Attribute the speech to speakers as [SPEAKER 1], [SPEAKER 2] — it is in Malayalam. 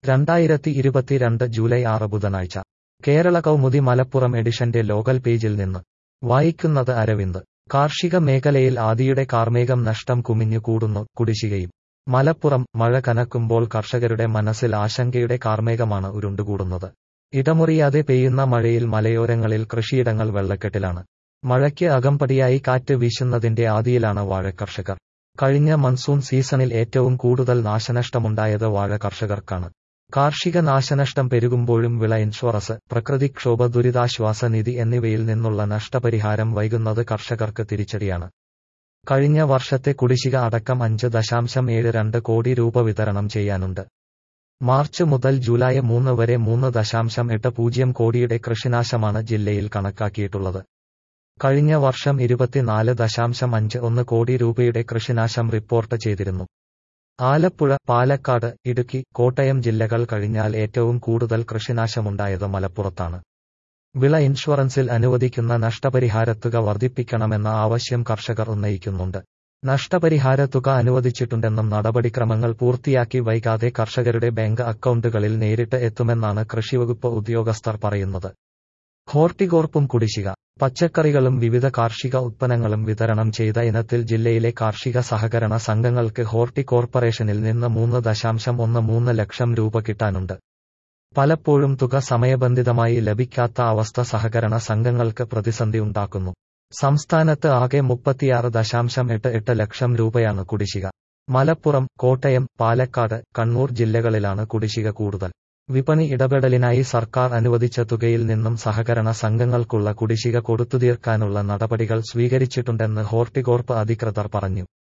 [SPEAKER 1] രണ്ടായിരത്തി ഇരുപത്തിരണ്ട് ജൂലൈ ആറ് ബുധനാഴ്ച കേരള കൗമുദി മലപ്പുറം എഡിഷന്റെ ലോകൽ പേജിൽ നിന്ന് വായിക്കുന്നത് അരവിന്ദ് കാർഷിക മേഖലയിൽ ആദിയുടെ കാർമേഘം നഷ്ടം കുമിഞ്ഞു കൂടുന്നു കുടിശ്ശികയും മലപ്പുറം മഴ കനക്കുമ്പോൾ കർഷകരുടെ മനസ്സിൽ ആശങ്കയുടെ കാർമേഘമാണ് ഉരുണ്ടുകൂടുന്നത് ഇടമുറിയാതെ പെയ്യുന്ന മഴയിൽ മലയോരങ്ങളിൽ കൃഷിയിടങ്ങൾ വെള്ളക്കെട്ടിലാണ് മഴയ്ക്ക് അകമ്പടിയായി കാറ്റ് വീശുന്നതിന്റെ ആദിയിലാണ് വാഴക്കർഷകർ കഴിഞ്ഞ മൺസൂൺ സീസണിൽ ഏറ്റവും കൂടുതൽ നാശനഷ്ടമുണ്ടായത് വാഴ കർഷകർക്കാണ് കാർഷിക നാശനഷ്ടം പെരുകുമ്പോഴും വിള ഇൻഷുറൻസ് പ്രകൃതിക്ഷോഭ ദുരിതാശ്വാസ നിധി എന്നിവയിൽ നിന്നുള്ള നഷ്ടപരിഹാരം വൈകുന്നത് കർഷകർക്ക് തിരിച്ചടിയാണ് കഴിഞ്ഞ വർഷത്തെ കുടിശ്ശിക അടക്കം അഞ്ച് ദശാംശം ഏഴ് രണ്ട് കോടി രൂപ വിതരണം ചെയ്യാനുണ്ട് മാർച്ച് മുതൽ ജൂലൈ മൂന്ന് വരെ മൂന്ന് ദശാംശം എട്ട് പൂജ്യം കോടിയുടെ കൃഷിനാശമാണ് ജില്ലയിൽ കണക്കാക്കിയിട്ടുള്ളത് കഴിഞ്ഞ വർഷം ഇരുപത്തിനാല് ദശാംശം അഞ്ച് ഒന്ന് കോടി രൂപയുടെ കൃഷിനാശം റിപ്പോർട്ട് ചെയ്തിരുന്നു ആലപ്പുഴ പാലക്കാട് ഇടുക്കി കോട്ടയം ജില്ലകൾ കഴിഞ്ഞാൽ ഏറ്റവും കൂടുതൽ കൃഷിനാശമുണ്ടായത് മലപ്പുറത്താണ് വിള ഇൻഷുറൻസിൽ അനുവദിക്കുന്ന നഷ്ടപരിഹാരത്തുക വർദ്ധിപ്പിക്കണമെന്ന ആവശ്യം കർഷകർ ഉന്നയിക്കുന്നുണ്ട് നഷ്ടപരിഹാര തുക അനുവദിച്ചിട്ടുണ്ടെന്നും നടപടിക്രമങ്ങൾ പൂർത്തിയാക്കി വൈകാതെ കർഷകരുടെ ബാങ്ക് അക്കൗണ്ടുകളിൽ നേരിട്ട് എത്തുമെന്നാണ് കൃഷിവകുപ്പ് ഉദ്യോഗസ്ഥർ പറയുന്നത് ഹോർട്ടികോർപ്പും കുടിശ്ശിക പച്ചക്കറികളും വിവിധ കാർഷിക ഉത്പന്നങ്ങളും വിതരണം ചെയ്ത ഇനത്തിൽ ജില്ലയിലെ കാർഷിക സഹകരണ സംഘങ്ങൾക്ക് ഹോർട്ടി കോർപ്പറേഷനിൽ നിന്ന് മൂന്ന് ദശാംശം ഒന്ന് മൂന്ന് ലക്ഷം രൂപ കിട്ടാനുണ്ട് പലപ്പോഴും തുക സമയബന്ധിതമായി ലഭിക്കാത്ത അവസ്ഥ സഹകരണ സംഘങ്ങൾക്ക് പ്രതിസന്ധി ഉണ്ടാക്കുന്നു സംസ്ഥാനത്ത് ആകെ മുപ്പത്തിയാറ് ദശാംശം എട്ട് എട്ട് ലക്ഷം രൂപയാണ് കുടിശ്ശിക മലപ്പുറം കോട്ടയം പാലക്കാട് കണ്ണൂർ ജില്ലകളിലാണ് കുടിശ്ശിക കൂടുതൽ വിപണി ഇടപെടലിനായി സർക്കാർ അനുവദിച്ച തുകയിൽ നിന്നും സഹകരണ സംഘങ്ങൾക്കുള്ള കുടിശ്ശിക കൊടുത്തുതീർക്കാനുള്ള നടപടികൾ സ്വീകരിച്ചിട്ടുണ്ടെന്ന് ഹോർട്ടികോർപ്പ് അധികൃതർ പറഞ്ഞു